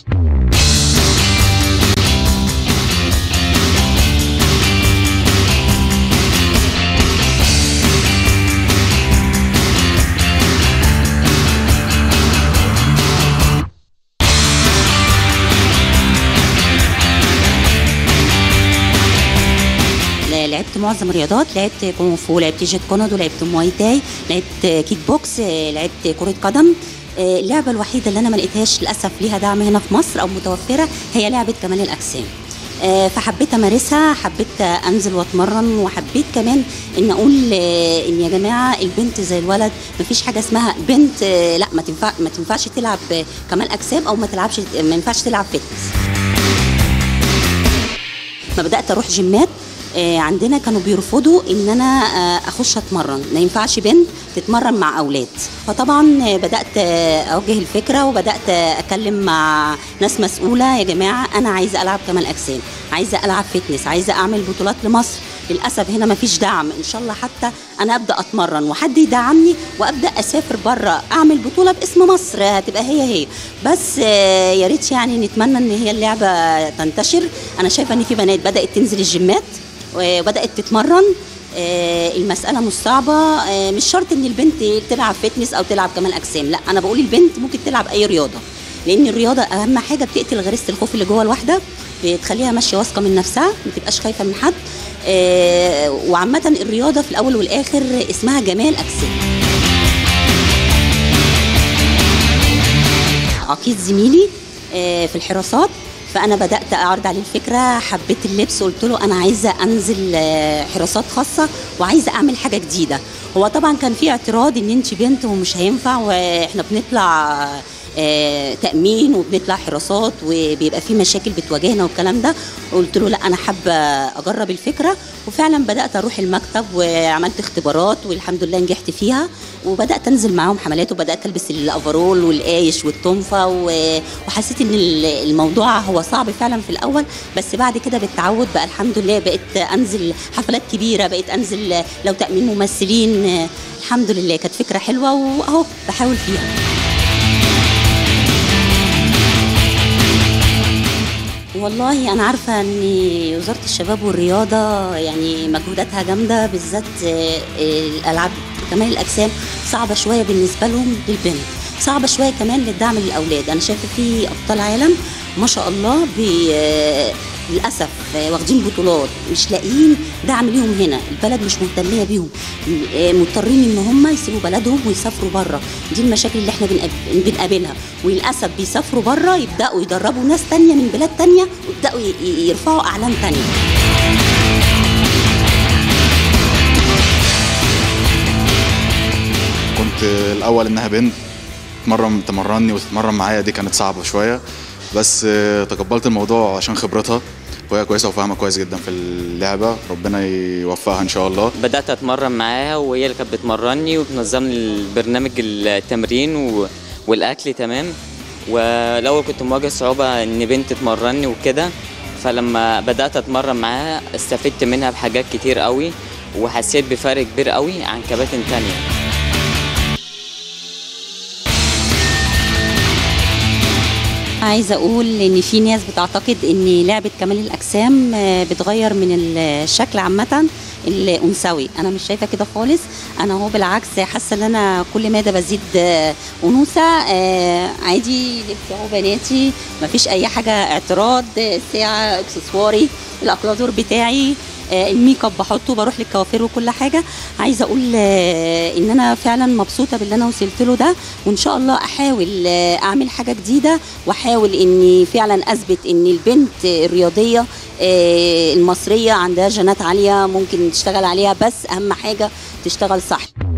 ل- لعبت معظم الرياضات لعبت كونغ فو لعبت جيت كوندو لعبت مواي تاي لعبت كيك بوكس آه، لعبت كرة قدم آه، اللعبة الوحيدة اللي أنا ما لقيتهاش للأسف ليها دعم هنا في مصر أو متوفرة هي لعبة كمال الأجسام آه، فحبيت امارسها حبيت انزل واتمرن وحبيت كمان ان اقول آه، ان يا جماعه البنت زي الولد مفيش حاجه اسمها بنت آه، لا ما تنفع ما تنفعش تلعب آه، كمال اجسام او ما تلعبش ما ينفعش تلعب فتنس ما بدات اروح جيمات آه، عندنا كانوا بيرفضوا ان انا آه، اخش اتمرن ما ينفعش بنت تتمرن مع اولاد فطبعا آه، بدات آه، اوجه الفكره وبدات آه، اتكلم مع ناس مسؤوله يا جماعه انا عايزه العب كمال اجسام عايزه العب فتنس عايزه اعمل بطولات لمصر للاسف هنا ما فيش دعم ان شاء الله حتى انا ابدا اتمرن وحد يدعمني وابدا اسافر بره اعمل بطوله باسم مصر هتبقى هي هي بس آه، يا ريت يعني نتمنى ان هي اللعبه تنتشر انا شايفه ان في بنات بدات تنزل الجيمات وبدات تتمرن آه، المسألة مش صعبة آه، مش شرط إن البنت تلعب فتنس أو تلعب كمال أجسام لا أنا بقول البنت ممكن تلعب أي رياضة لأن الرياضة أهم حاجة بتقتل غريزة الخوف اللي جوه الواحدة بتخليها ماشية واثقة من نفسها ما تبقاش خايفة من حد آه، وعامة الرياضة في الأول والآخر اسمها جمال أجسام عقيد زميلي آه، في الحراسات فانا بدات اعرض عليه الفكره حبيت اللبس قلت له انا عايزه انزل آه، حراسات خاصه وعايزه اعمل حاجه جديده هو طبعا كان في اعتراض ان انت بنت ومش هينفع واحنا بنطلع آه، تامين وبنطلع حراسات وبيبقى في مشاكل بتواجهنا والكلام ده قلت له لا انا حابه اجرب الفكره وفعلا بدات اروح المكتب وعملت اختبارات والحمد لله نجحت فيها وبدات انزل معاهم حملات وبدات البس الافرول والقايش والطنفه و- وحسيت ان ال- الموضوع هو صعب فعلا في الاول بس بعد كده بالتعود بقى الحمد لله بقيت انزل حفلات كبيره بقيت انزل لو تامين ممثلين الحمد لله كانت فكره حلوه واهو بحاول فيها والله انا عارفه ان وزاره الشباب والرياضه يعني مجهوداتها جامده بالذات آه، آه، الالعاب كمال الاجسام صعبه شويه بالنسبه لهم للبنت صعبه شويه كمان للدعم للاولاد انا شايفه في ابطال عالم ما شاء الله بي آه، للاسف آه، واخدين بطولات مش لاقيين دعم ليهم هنا البلد مش مهتميه بيهم آه، مضطرين ان هم يسيبوا بلدهم ويسافروا بره دي المشاكل اللي احنا بنقاب- بنقابلها وللاسف بيسافروا بره يبداوا يدربوا ناس تانية من بلاد تانية ويبداوا ي- ي- يرفعوا اعلام تانية كنت الاول انها بنت تمرن تمرني وتتمرن معايا دي كانت صعبه شويه بس آه، تقبلت الموضوع عشان خبرتها وهي كويسه وفاهمه كويس جدا في اللعبه ربنا يوفقها ان شاء الله بدأت أتمرن معاها وهي اللي كانت بتمرني وبتنظم لي البرنامج التمرين و... والأكل تمام والأول كنت مواجه صعوبة إن بنت تمرني وكده فلما بدأت أتمرن معاها استفدت منها بحاجات كتير قوي وحسيت بفرق كبير قوي عن كباتن تانية عايزه اقول ان في ناس بتعتقد ان لعبه كمال الاجسام آه، بتغير من الشكل عامه الانثوي انا مش شايفه كده خالص انا هو بالعكس حاسه ان انا كل مدى بزيد آه، انوثه آه، عادي لبس اهو بناتي مفيش اي حاجه اعتراض آه، ساعه اكسسواري الاكلادور بتاعي آه، الميك اب بحطه بروح للكوافير وكل حاجه عايزه اقول آه، ان انا فعلا مبسوطه باللي انا وصلت له ده وان شاء الله احاول آه، اعمل حاجه جديده واحاول اني فعلا اثبت ان البنت الرياضيه آه، المصريه عندها جينات عاليه ممكن تشتغل عليها بس اهم حاجه تشتغل صح